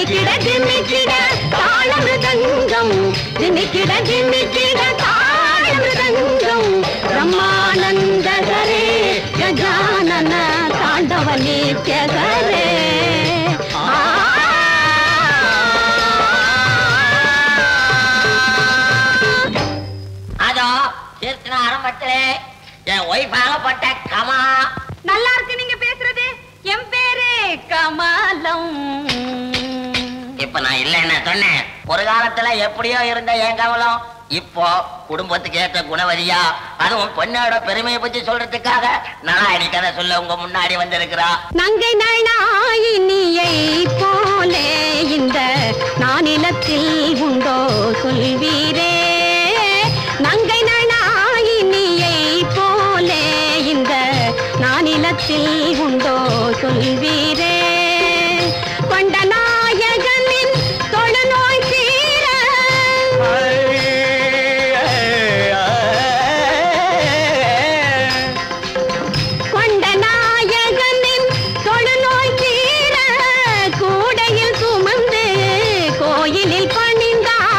திமிக்கிட திமிக்கிட தாளமிருதங்கம் திமிக்கிட திமிக்கிட தாளமிருதங்கம் பிரம்மானந்தகரே கஜானன தாண்டவ நித்யகரே அதோ கீர்த்தன ஆரம்பத்திலே என் ஒய்ஃப் ஆகப்பட்ட கமா நல்லா இருக்கு நீங்க பேசுறது என் பேரு கமலம் இப்ப நான் இல்லைன்னு சொன்னேன் ஒரு காலத்துல எப்படியோ இருந்த என் கவலம் இப்போ குடும்பத்துக்கு ஏற்ற குணவதியா அதுவும் பொண்ணோட பெருமையை பத்தி சொல்றதுக்காக நாராயணி கதை சொல்ல உங்க முன்னாடி வந்திருக்கிறா நங்கை நழாயினியை போலே இந்த நானிலத்தில் உண்டோ சொல்வீரே நங்கை நழாயினியை போலே இந்த நானிலத்தில் உண்டோ சொல்வீரே கொண்ட நாயகனின் தொழுநோய் தீர கொண்ட நாயகனின் தொழுநோய் தீர கூடையில் சுமந்து கோயிலில் பணிந்தான்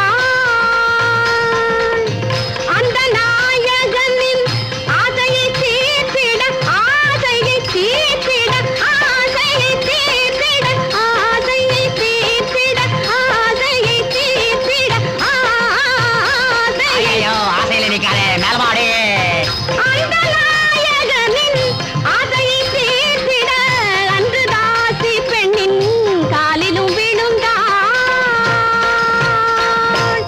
அந்த நாயகனின் ஆசையை தீர்த்திட ஆசையை தீர்த்திட ஆசையை தீர்த்திட ஆசையை தீர்த்திட ஆசையை தீர்த்திட ஆசையை ஆசையில நிக்காதே மேலமாடி அந்த நாயகனின் ஆசையை தீர்த்திட அன்று தாசி பெண்ணின் காலிலும் விழுந்தான்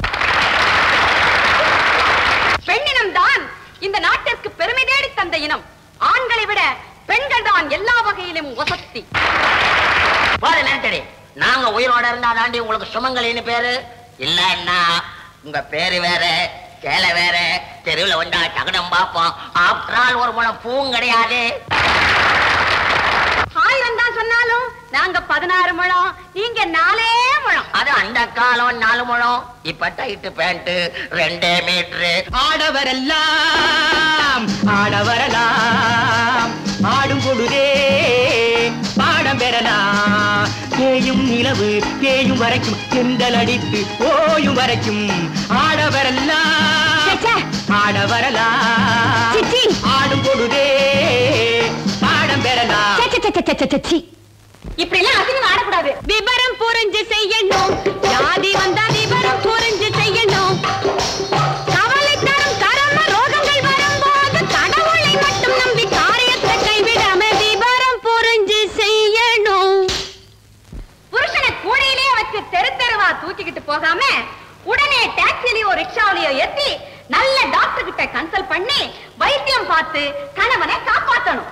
பெண்ணினம் தான் இந்த நாட்டிற்கு பெருமை தேடி தந்த இனம் ஆண்களை விட பெண்கள் தான் எல்லா வகையிலும் வசத்தி போது நிறுத்தடி நாங்க உயிரோட இருந்தா தாண்டி உங்களுக்கு சுமங்கலின்னு பேரு இல்லன்னா உங்க பேரு வேற சேலை வேற தெருவுல வந்தா தகடம் பார்ப்போம் ஆஃப்டர் ஆல் ஒரு முளம் பூவும் கிடையாது ஆயிரம் தான் சொன்னாலும் நாங்க பதினாறு முழம் நீங்க நாலே முழம் அது அந்த காலம் நாலு முழம் இப்ப டைட்டு பேண்ட் ரெண்டே மீட்டரு ஆடவரெல்லாம் ஆடவரலாம் ஆடும் பொழுதே பாடம் பெறலாம் தேயும் நிலவு தேயும் வரைக்கும் செந்தல் அடித்து ஓயும் வரைக்கும் ஆடவரெல்லாம் ச்சே. ஆடவரலாம் சிச்சி. ஆடும் பொழுதே பாடம் பெறலாம் சே, சே, சே, சே, சே, சே, சீ. இப்படி எல்லாம் அசிங்கமா ஆடக்கூடாது விவரம் புரிஞ்சு செய்யணும் வியாதி வந்தா விவரம் புரிஞ்சு செய்யணும் கவலை தரும் கரம ரோகங்கள் வரும்போது கடவுளை மட்டும் நம்பி காரியத்தை கைவிடாம விவரம் புரிஞ்சு செய்யணும் புருஷனை கூடையிலே வச்சு தெரு தெருவா தூக்கிக்கிட்டு போகாம உடனே டாக்ஸிலயோ ரிக்ஷாவிலயோ ஏத்தி நல்ல டாக்டர் கிட்ட கன்சல்ட் பண்ணி வைத்தியம் பார்த்து கணவனை காப்பாத்தணும்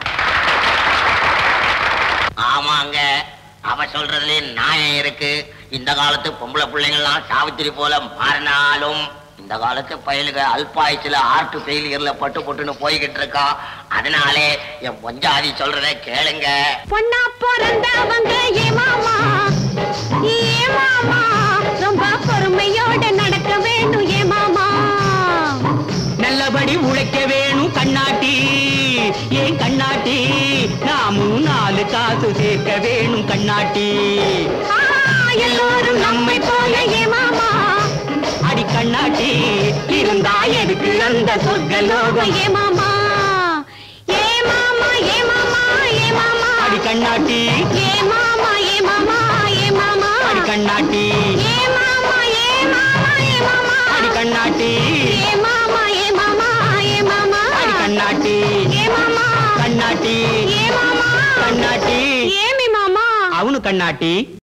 ஆமாங்க அவ சொல்றதுல நியாயம் இருக்கு இந்த காலத்து பொம்பளை பிள்ளைங்கள்லாம் சாவித்திரி போல மாறினாலும் இந்த காலத்து பயலுக அல்பாயுசுல ஆர்ட் ஃபெயிலியர்ல பட்டு போட்டுன்னு போய்கிட்டு இருக்கா அதனாலே என் பொஞ்சாதி சொல்றத கேளுங்க பொண்ணா பிறந்தவங்க ஏ மாமா ஏ மாமா ரொம்ப பொறுமையோட நடக்க வேணும் ஏ மாமா நல்லபடி உழைக்க வேணும் கண்ணாட்டி ஏன் கண்ணாட்டி நாமும் நாலு காசு சேர்க்க வேணும் கண்ணாட்டி ஆ, எல்லோரும் நம்மை போல ஏ மாமா அடி கண்ணாட்டி இருந்தா எதுக்கு அந்த சொர்க்க லோகம் ஏ மாமா ஏ மாமா ஏ மாமா ஏ மாமா அடி கண்ணாட்டி ஏ மாமா ஏ மாமா ஏ மாமா அடி கண்ணாட்டி ஏ மாமா ஏ மாமா ஏ மாமா அடி கண்ணாட்டி ஏ மாமா ஏ மாமா ஏ மாமா அடி கண்ணாட்டி ఏ మామా కన్నాటి ఏ మామా కన్నాటి ఏమి మామా అవును కన్నాటి